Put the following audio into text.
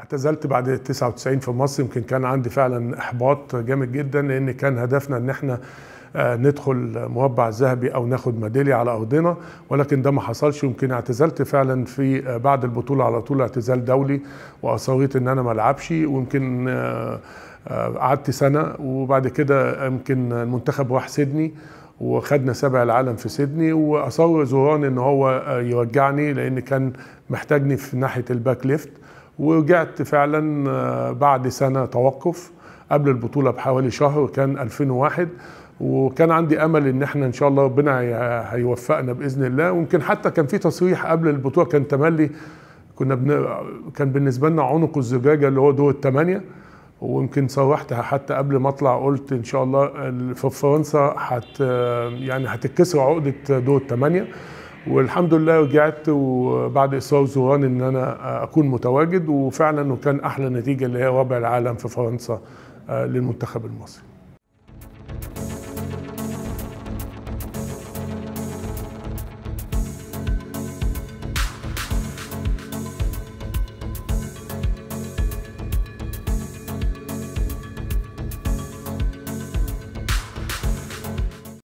اعتزلت بعد 99 في مصر يمكن كان عندي فعلا احباط جامد جدا لان كان هدفنا ان احنا آه، ندخل مربع ذهبي او ناخد ميداليه على ارضنا ولكن ده ما حصلش يمكن اعتزلت فعلا في آه، بعد البطوله على طول اعتزال دولي واصريت ان انا ما العبش ويمكن آه، آه، قعدت سنه وبعد كده يمكن المنتخب راح سيدني وخدنا سبع العالم في سيدني واصر زوران ان هو آه، يرجعني لان كان محتاجني في ناحيه الباك ليفت ورجعت فعلا آه، بعد سنه توقف قبل البطوله بحوالي شهر كان 2001 وكان عندي امل ان احنا ان شاء الله ربنا هي- هيوفقنا باذن الله ويمكن حتى كان في تصريح قبل البطوله كان تملي كنا بن... كان بالنسبه لنا عنق الزجاجه اللي هو دور الثمانيه ويمكن صرحت حتى قبل ما اطلع قلت ان شاء الله ال- في فرنسا هت يعني هتتكسر عقده دور الثمانيه والحمد لله رجعت وبعد اصرار زوران ان انا اكون متواجد وفعلا وكان احلى نتيجه اللي هي رابع العالم في فرنسا آه، للمنتخب المصري